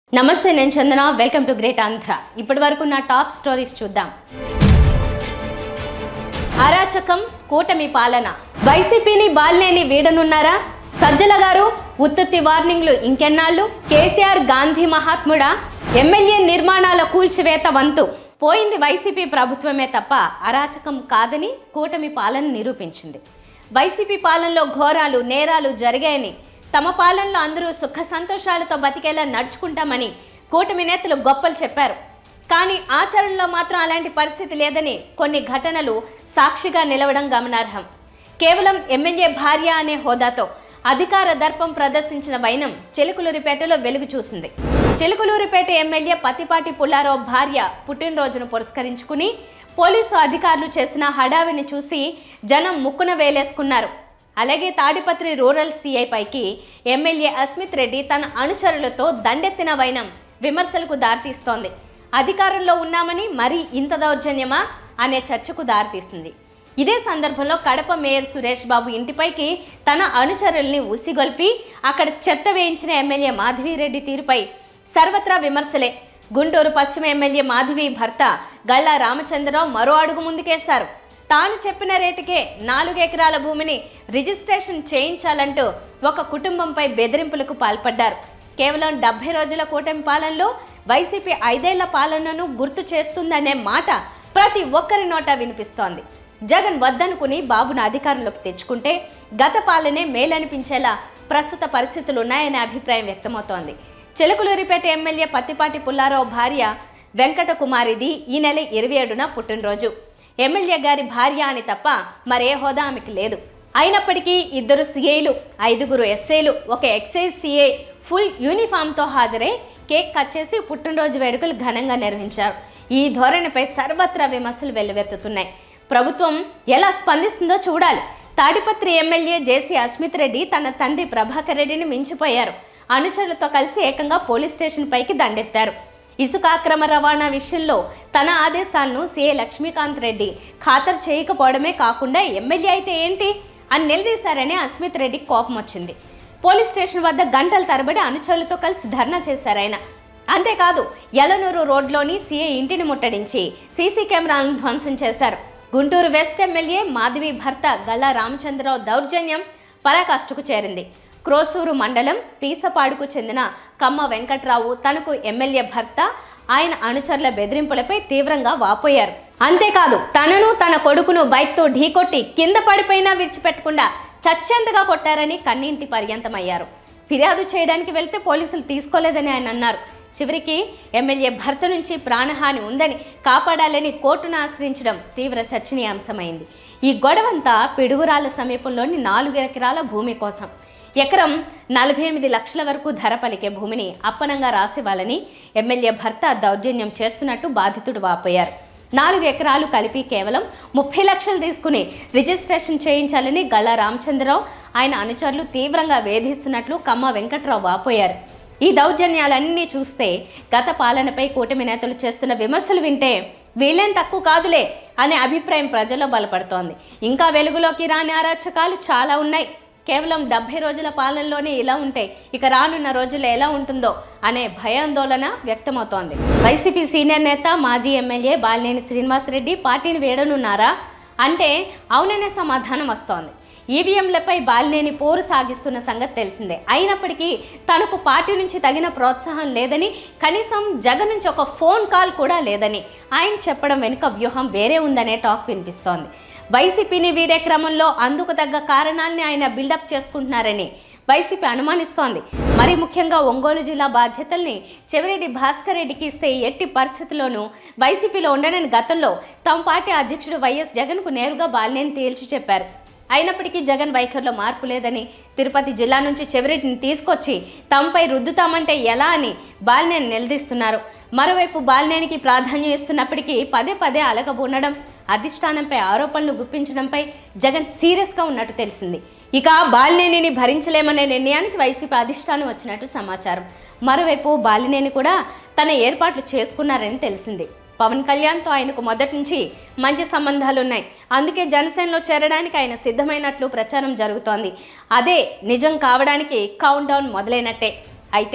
నమస్తే నేను Chandana welcome to great Andhra ఇప్పటి వరకు నా టాప్ స్టోరీస్ చూద్దాం అరాచకం కూటమి పాలన వైసీపీని బాలినేని వీడనున్నారా సజ్జల గారు ఉత్తుత్తి వార్నింగ్లు ఇంకెన్నాళ్ళు కేసీఆర్ గాంధీ మహాత్ముడా ఎమ్మెల్యే నిర్మాణాల కూల్చివేత వంతు పోయింది వైసీపీ ప్రభుత్వమే తప్ప అరాచకం కాదని కూటమి పాలన నిరూపించింది వైసీపీ పాలనలో ఘోరాలు నేరాలు జరిగాయని తమ పాలనలో అందరూ సుఖ సంతోషాలతో బతికేలా నడుచుకుంటామని కూటమి నేతలు గొప్పలు చెప్పారు కానీ ఆచరణలో మాత్రం అలాంటి పరిస్థితి లేదని కొన్ని ఘటనలు సాక్షిగా నిలవడం గమనార్హం కేవలం ఎమ్మెల్యే భార్య అనే హోదాతో అధికార దర్పం ప్రదర్శించిన వైనం చిలుకులూరిపేటలో వెలుగు చూసింది చిలుకులూరిపేట ఎమ్మెల్యే పతిపాటి పుల్లారావు భార్య పుట్టినరోజును పురస్కరించుకుని పోలీసు అధికారులు చేసిన హడావిని చూసి జనం ముక్కున వేలేసుకున్నారు అలాగే తాడిపత్రి రూరల్ సిఐ పైకి ఎమ్మెల్యే అస్మిత్ రెడ్డి తన అనుచరులతో దండెత్తిన వైనం విమర్శలకు దారితీస్తోంది అధికారంలో ఉన్నామని మరీ ఇంత దౌర్జన్యమా అనే చర్చకు దారితీసింది ఇదే సందర్భంలో కడప మేయర్ సురేష్ బాబు ఇంటిపైకి తన అనుచరుల్ని ఉసిగొల్పి అక్కడ చెత్త వేయించిన ఎమ్మెల్యే మాధవిరెడ్డి తీరుపై సర్వత్రా విమర్శలే గుంటూరు పశ్చిమ ఎమ్మెల్యే మాధవి భర్త గల్లా రామచంద్రరావు మరో అడుగు ముందుకేశారు తాను చెప్పిన రేటుకే నాలుగు ఎకరాల భూమిని రిజిస్ట్రేషన్ చేయించాలంటూ ఒక కుటుంబంపై బెదిరింపులకు పాల్పడ్డారు కేవలం డెబ్బై రోజుల కూటమి పాలనలో వైసీపీ ఐదేళ్ల పాలనను గుర్తు చేస్తుందనే మాట ప్రతి ఒక్కరి నోట వినిపిస్తోంది జగన్ వద్దనుకుని బాబును అధికారంలోకి తెచ్చుకుంటే గత పాలనే మేలనిపించేలా ప్రస్తుత పరిస్థితులు ఉన్నాయనే అభిప్రాయం వ్యక్తమవుతోంది చిలకలూరిపేట ఎమ్మెల్యే పత్తిపాటి పుల్లారావు భార్య వెంకట కుమారిది ఈ నెల ఇరవై ఏడున పుట్టినరోజు ఎమ్మెల్యే గారి భార్య అని తప్ప మరే హోదా ఆమెకి లేదు అయినప్పటికీ ఇద్దరు సిఐలు ఐదుగురు ఎస్ఐలు ఒక ఎక్సైజ్ సిఐ ఫుల్ యూనిఫామ్తో హాజరై కేక్ కట్ చేసి పుట్టినరోజు వేడుకలు ఘనంగా నిర్వహించారు ఈ ధోరణిపై సర్వత్రా విమర్శలు వెల్లువెత్తుతున్నాయి ప్రభుత్వం ఎలా స్పందిస్తుందో చూడాలి తాడిపత్రి ఎమ్మెల్యే జేసీ అస్మిత్ రెడ్డి తన తండ్రి ప్రభాకర్ రెడ్డిని మించిపోయారు అనుచరులతో కలిసి ఏకంగా పోలీస్ స్టేషన్ పైకి దండెత్తారు ఇసుక అక్రమ రవాణా విషయంలో తన ఆదేశాలను సీఏ లక్ష్మీకాంత్ రెడ్డి ఖాతరు చేయకపోవడమే కాకుండా ఎమ్మెల్యే అయితే ఏంటి అని నిలదీశారని అస్మిత్ రెడ్డికి కోపం వచ్చింది పోలీస్ స్టేషన్ వద్ద గంటల తరబడి అనుచరులతో కలిసి ధర్నా చేశారు ఆయన అంతేకాదు యలనూరు రోడ్లోని సీఏ ఇంటిని ముట్టడించి సీసీ కెమెరాలను ధ్వంసం చేశారు గుంటూరు వెస్ట్ ఎమ్మెల్యే మాధవి భర్త గల్లా రామచంద్రరావు దౌర్జన్యం పరాకాష్ఠకు చేరింది క్రోసూరు మండలం పీసపాడుకు చెందిన కమ్మ వెంకట్రావు తనకు ఎమ్మెల్యే భర్త ఆయన అనుచరుల బెదిరింపులపై తీవ్రంగా వాపోయారు అంతేకాదు తనను తన కొడుకును బైక్తో ఢీకొట్టి కింద పడిపోయినా విడిచిపెట్టకుండా చచ్చెంతగా కొట్టారని కన్నింటి పర్యంతమయ్యారు ఫిర్యాదు చేయడానికి వెళ్తే పోలీసులు తీసుకోలేదని ఆయన అన్నారు చివరికి ఎమ్మెల్యే భర్త నుంచి ప్రాణహాని ఉందని కాపాడాలని కోర్టును ఆశ్రయించడం తీవ్ర చర్చనీయాంశమైంది ఈ గొడవంతా పిడుగురాల సమీపంలోని నాలుగు ఎకరాల భూమి కోసం ఎకరం నలభై ఎనిమిది లక్షల వరకు ధర పలికే భూమిని అప్పనంగా రాసివ్వాలని ఎమ్మెల్యే భర్త దౌర్జన్యం చేస్తున్నట్టు బాధితుడు వాపోయారు నాలుగు ఎకరాలు కలిపి కేవలం ముప్పై లక్షలు తీసుకుని రిజిస్ట్రేషన్ చేయించాలని గల్లా రామచంద్రరావు ఆయన అనుచరులు తీవ్రంగా వేధిస్తున్నట్లు కమ్మ వెంకట్రావు వాపోయారు ఈ దౌర్జన్యాలన్నీ చూస్తే గత పాలనపై కూటమి నేతలు చేస్తున్న విమర్శలు వింటే వీళ్ళేం తక్కువ కాదులే అనే అభిప్రాయం ప్రజల్లో బలపడుతోంది ఇంకా వెలుగులోకి రాని అరాచకాలు చాలా ఉన్నాయి కేవలం డెబ్బై రోజుల పాలనలోనే ఇలా ఉంటాయి ఇక రానున్న రోజుల్లో ఎలా ఉంటుందో అనే భయాందోళన వ్యక్తమవుతోంది వైసీపీ సీనియర్ నేత మాజీ ఎమ్మెల్యే బాలినేని శ్రీనివాసరెడ్డి పార్టీని వేడనున్నారా అంటే అవుననే సమాధానం వస్తోంది ఈవీఎంలపై బాలినేని పోరు సాగిస్తున్న సంగతి తెలిసిందే అయినప్పటికీ తనకు పార్టీ నుంచి తగిన ప్రోత్సాహం లేదని కనీసం జగన్ నుంచి ఒక ఫోన్ కాల్ కూడా లేదని ఆయన చెప్పడం వెనుక వ్యూహం వేరే ఉందనే టాక్ వినిపిస్తోంది వైసీపీని వీడే క్రమంలో అందుకు తగ్గ కారణాల్ని ఆయన బిల్డప్ చేసుకుంటున్నారని వైసీపీ అనుమానిస్తోంది మరి ముఖ్యంగా ఒంగోలు జిల్లా బాధ్యతల్ని చెవిరెడ్డి భాస్కర్ రెడ్డికి ఇస్తే ఎట్టి పరిస్థితుల్లోనూ వైసీపీలో ఉండనని గతంలో తమ పార్టీ అధ్యక్షుడు వైఎస్ జగన్కు నేరుగా బాలినేని తేల్చి చెప్పారు అయినప్పటికీ జగన్ వైఖరిలో మార్పు లేదని తిరుపతి జిల్లా నుంచి చెవిరెడ్డిని తీసుకొచ్చి తమపై రుద్దుతామంటే ఎలా అని బాలినేని నిలదీస్తున్నారు మరోవైపు బాలినేనికి ప్రాధాన్యం ఇస్తున్నప్పటికీ పదే పదే అలగబూనడం అధిష్టానంపై ఆరోపణలు గుప్పించడంపై జగన్ సీరియస్గా ఉన్నట్టు తెలిసింది ఇక బాలినేనిని భరించలేమనే నిర్ణయానికి వైసీపీ అధిష్టానం వచ్చినట్టు సమాచారం మరోవైపు బాలినేని కూడా తన ఏర్పాట్లు చేసుకున్నారని తెలిసింది పవన్ కళ్యాణ్తో ఆయనకు మొదటి నుంచి మంచి సంబంధాలు ఉన్నాయి అందుకే జనసేనలో చేరడానికి ఆయన సిద్ధమైనట్లు ప్రచారం జరుగుతోంది అదే నిజం కావడానికి కౌంట్ డౌన్ మొదలైనట్టే అయితే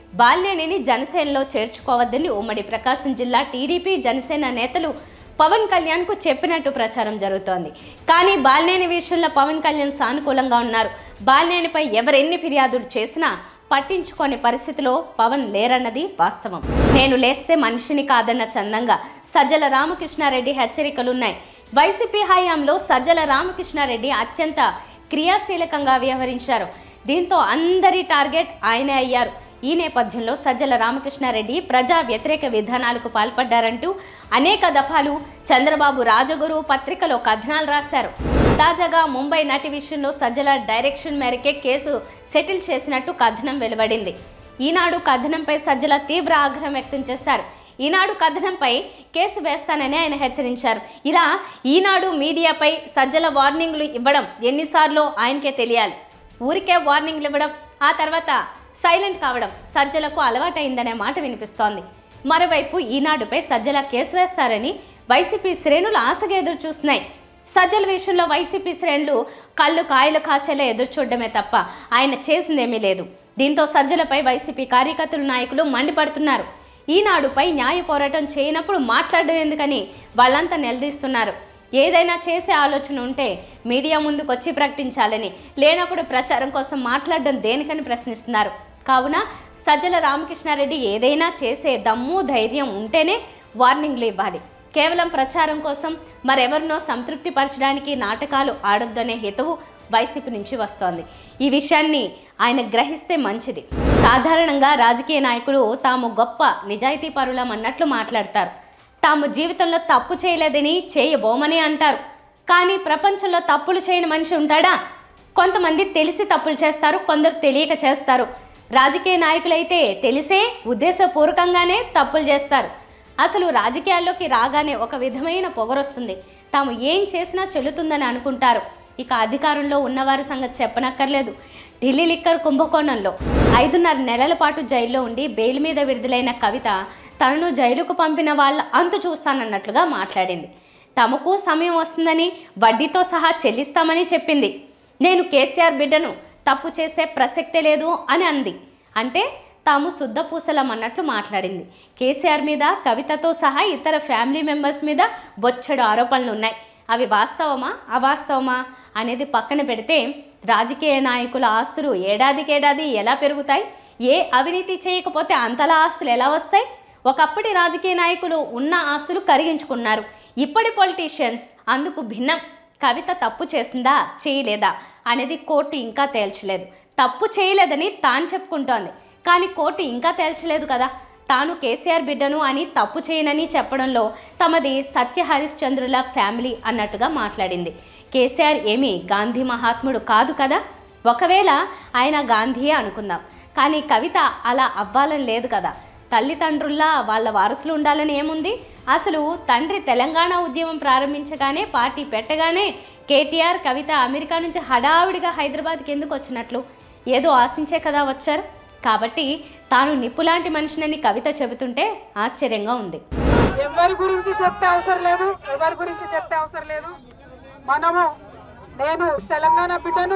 బాలినేనిని జనసేనలో చేర్చుకోవద్దని ఉమ్మడి ప్రకాశం జిల్లా టీడీపీ జనసేన నేతలు పవన్ కళ్యాణ్కు చెప్పినట్టు ప్రచారం జరుగుతోంది కానీ బాలినేని విషయంలో పవన్ కళ్యాణ్ సానుకూలంగా ఉన్నారు బాలినేనిపై ఎవరెన్ని ఫిర్యాదులు చేసినా పట్టించుకోని పరిస్థితిలో పవన్ లేరన్నది వాస్తవం నేను లేస్తే మనిషిని కాదన్న చందంగా సజ్జల రామకృష్ణారెడ్డి హెచ్చరికలున్నాయి వైసీపీ హయాంలో సజ్జల రామకృష్ణారెడ్డి అత్యంత క్రియాశీలకంగా వ్యవహరించారు దీంతో అందరి టార్గెట్ ఆయనే అయ్యారు ఈ నేపథ్యంలో సజ్జల రామకృష్ణారెడ్డి ప్రజా వ్యతిరేక విధానాలకు పాల్పడ్డారంటూ అనేక దఫాలు చంద్రబాబు రాజగురు పత్రికలో కథనాలు రాశారు తాజాగా ముంబై నటి విషయంలో సజ్జల డైరెక్షన్ మేరకే కేసు సెటిల్ చేసినట్టు కథనం వెలువడింది ఈనాడు కథనంపై సజ్జల తీవ్ర ఆగ్రహం వ్యక్తం చేశారు ఈనాడు కథనంపై కేసు వేస్తానని ఆయన హెచ్చరించారు ఇలా ఈనాడు మీడియాపై సజ్జల వార్నింగ్లు ఇవ్వడం ఎన్నిసార్లు ఆయనకే తెలియాలి ఊరికే వార్నింగ్లు ఇవ్వడం ఆ తర్వాత సైలెంట్ కావడం సజ్జలకు అలవాటైందనే మాట వినిపిస్తోంది మరోవైపు ఈనాడుపై సజ్జల కేసు వేస్తారని వైసీపీ శ్రేణులు ఆశగా ఎదురు చూస్తున్నాయి సజ్జల విషయంలో వైసీపీ శ్రేణులు కళ్ళు కాయలు కాచేలా ఎదురు చూడడమే తప్ప ఆయన చేసిందేమీ లేదు దీంతో సజ్జలపై వైసీపీ కార్యకర్తలు నాయకులు మండిపడుతున్నారు ఈనాడుపై న్యాయ పోరాటం చేయనప్పుడు మాట్లాడడం ఎందుకని వాళ్ళంతా నిలదీస్తున్నారు ఏదైనా చేసే ఆలోచన ఉంటే మీడియా ముందుకు వచ్చి ప్రకటించాలని లేనప్పుడు ప్రచారం కోసం మాట్లాడడం దేనికని ప్రశ్నిస్తున్నారు కావున సజ్జల రామకృష్ణారెడ్డి ఏదైనా చేసే దమ్ము ధైర్యం ఉంటేనే వార్నింగ్లు ఇవ్వాలి కేవలం ప్రచారం కోసం మరెవరినో సంతృప్తి పరచడానికి నాటకాలు ఆడొద్దనే హితవు వైసీపీ నుంచి వస్తోంది ఈ విషయాన్ని ఆయన గ్రహిస్తే మంచిది సాధారణంగా రాజకీయ నాయకులు తాము గొప్ప నిజాయితీ పరులం అన్నట్లు మాట్లాడతారు తాము జీవితంలో తప్పు చేయలేదని చేయబోమని అంటారు కానీ ప్రపంచంలో తప్పులు చేయని మనిషి ఉంటాడా కొంతమంది తెలిసి తప్పులు చేస్తారు కొందరు తెలియక చేస్తారు రాజకీయ నాయకులైతే తెలిసే ఉద్దేశపూర్వకంగానే తప్పులు చేస్తారు అసలు రాజకీయాల్లోకి రాగానే ఒక విధమైన పొగరొస్తుంది తాము ఏం చేసినా చెల్లుతుందని అనుకుంటారు ఇక అధికారంలో ఉన్నవారి సంగతి చెప్పనక్కర్లేదు ఢిల్లీ లిక్కర్ కుంభకోణంలో ఐదున్నర నెలల పాటు జైల్లో ఉండి బెయిల్ మీద విడుదలైన కవిత తనను జైలుకు పంపిన వాళ్ళ అంతు చూస్తానన్నట్లుగా మాట్లాడింది తమకు సమయం వస్తుందని వడ్డీతో సహా చెల్లిస్తామని చెప్పింది నేను కేసీఆర్ బిడ్డను తప్పు చేసే ప్రసక్తే లేదు అని అంది అంటే తాము శుద్ధపూసలం అన్నట్లు మాట్లాడింది కేసీఆర్ మీద కవితతో సహా ఇతర ఫ్యామిలీ మెంబర్స్ మీద బొచ్చడు ఆరోపణలు ఉన్నాయి అవి వాస్తవమా అవాస్తవమా అనేది పక్కన పెడితే రాజకీయ నాయకుల ఆస్తులు ఏడాదికేడాది ఎలా పెరుగుతాయి ఏ అవినీతి చేయకపోతే అంతలా ఆస్తులు ఎలా వస్తాయి ఒకప్పటి రాజకీయ నాయకులు ఉన్న ఆస్తులు కరిగించుకున్నారు ఇప్పటి పొలిటీషియన్స్ అందుకు భిన్నం కవిత తప్పు చేసిందా చేయలేదా అనేది కోర్టు ఇంకా తేల్చలేదు తప్పు చేయలేదని తాను చెప్పుకుంటోంది కానీ కోర్టు ఇంకా తేల్చలేదు కదా తాను కేసీఆర్ బిడ్డను అని తప్పు చేయనని చెప్పడంలో తమది సత్య హరిశ్చంద్రుల ఫ్యామిలీ అన్నట్టుగా మాట్లాడింది కేసీఆర్ ఏమీ గాంధీ మహాత్ముడు కాదు కదా ఒకవేళ ఆయన గాంధీయే అనుకుందాం కానీ కవిత అలా అవ్వాలని లేదు కదా తల్లిదండ్రుల్లా వాళ్ళ వారసులు ఉండాలని ఏముంది అసలు తండ్రి తెలంగాణ ఉద్యమం ప్రారంభించగానే పార్టీ పెట్టగానే కేటీఆర్ కవిత అమెరికా నుంచి హడావిడిగా హైదరాబాద్కి ఎందుకు వచ్చినట్లు ఏదో ఆశించే కదా వచ్చారు కాబట్టి తాను నిప్పులాంటి మనిషినని కవిత చెబుతుంటే ఆశ్చర్యంగా ఉంది ఎవరి గురించి చెప్పే అవసరం లేదు ఎవరి గురించి చెప్పే అవసరం లేదు మనము నేను తెలంగాణ బిడ్డను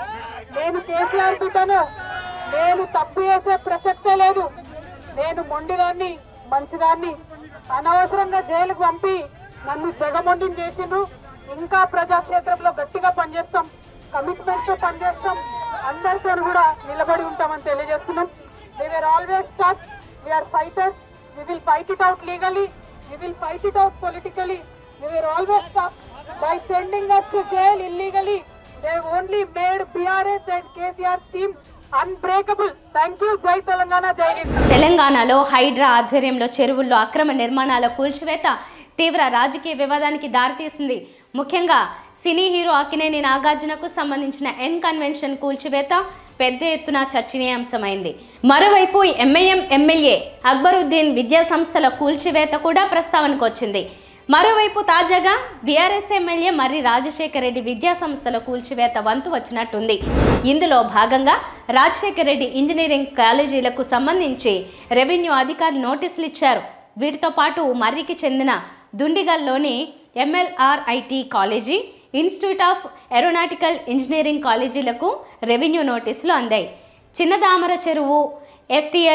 నేను కేసీఆర్ బిడ్డను నేను తప్పు చేసే ప్రసక్తే లేదు నేను మొండిదాన్ని మంచిదాన్ని అనవసరంగా జైలుకు పంపి నన్ను జగమొండిని చేసిండ్రు ఇంకా ప్రజాక్షేత్రంలో గట్టిగా పనిచేస్తాం కమిట్మెంట్ తో పనిచేస్తాం అందరితో కూడా నిలబడి ఉంటామని తెలియజేస్తున్నాం they are always tough we're fighters we will fight it out legally, we will fight it out politically. We were always tough by sending us to jail illegally. They only made BRS and KCR's team unbreakable. Thank you, Jai Telangana, Jai Hind. తెలంగాణలో హైడ్రా ఆధ్వర్యంలో చెరువుల్లో అక్రమ నిర్మాణాల కూల్చివేత తీవ్ర రాజకీయ వివాదానికి దారితీసింది ముఖ్యంగా సినీ హీరో అక్కినేని నాగార్జునకు సంబంధించిన ఎన్ కన్వెన్షన్ కూల్చివేత పెద్ద ఎత్తున చర్చనీయాంశమైంది మరోవైపు ఎంఐఎం ఎమ్మెల్యే అక్బరుద్దీన్ విద్యా సంస్థల కూల్చివేత కూడా ప్రస్తావనకు వచ్చింది మరోవైపు తాజాగా బీఆర్ఎస్ ఎమ్మెల్యే మర్రి రాజశేఖర రెడ్డి విద్యా సంస్థల కూల్చివేత వంతు వచ్చినట్టుంది ఇందులో భాగంగా రాజశేఖర రెడ్డి ఇంజనీరింగ్ కాలేజీలకు సంబంధించి రెవెన్యూ అధికారులు నోటీసులు ఇచ్చారు వీటితో పాటు మర్రికి చెందిన దుండిగల్లోని MLRIT college institute of aeronautical engineering కాలేజీలకు రెవెన్యూ నోటీసులు అందాయి చిన్నదామర చెరువు ఎఫ్టిఎల్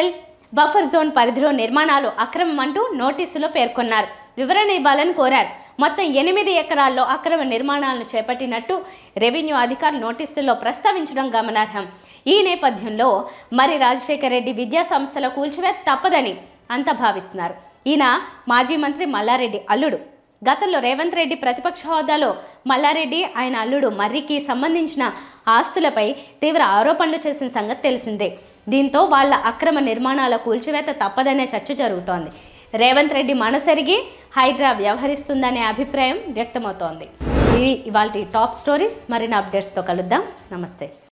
బఫర్ జోన్ పరిధిలో నిర్మాణాలు అక్రమం అంటూ నోటీసులో పేర్కొన్నారు వివరణ ఇవ్వాలని కోరారు మొత్తం ఎనిమిది ఎకరాల్లో అక్రమ నిర్మాణాలను చేపట్టినట్టు రెవెన్యూ అధికారులు నోటీసుల్లో ప్రస్తావించడం గమనార్హం ఈ నేపథ్యంలో మరి రాజశేఖర రెడ్డి విద్యా సంస్థల కూల్చివేత తప్పదని అంతా భావిస్తున్నారు ఈయన మాజీ మంత్రి మల్లారెడ్డి అల్లుడు గతంలో రేవంత్ రెడ్డి ప్రతిపక్ష హోదాలో మల్లారెడ్డి ఆయన అల్లుడు మర్రికి సంబంధించిన ఆస్తులపై తీవ్ర ఆరోపణలు చేసిన సంగతి తెలిసిందే దీంతో వాళ్ళ అక్రమ నిర్మాణాల కూల్చివేత తప్పదనే చర్చ జరుగుతోంది రేవంత్ రెడ్డి మనసెరిగి హైడ్రా వ్యవహరిస్తుందనే అభిప్రాయం వ్యక్తమవుతోంది ఇవి ఇవాళ టాప్ స్టోరీస్ మరిన్ని అప్డేట్స్తో కలుద్దాం నమస్తే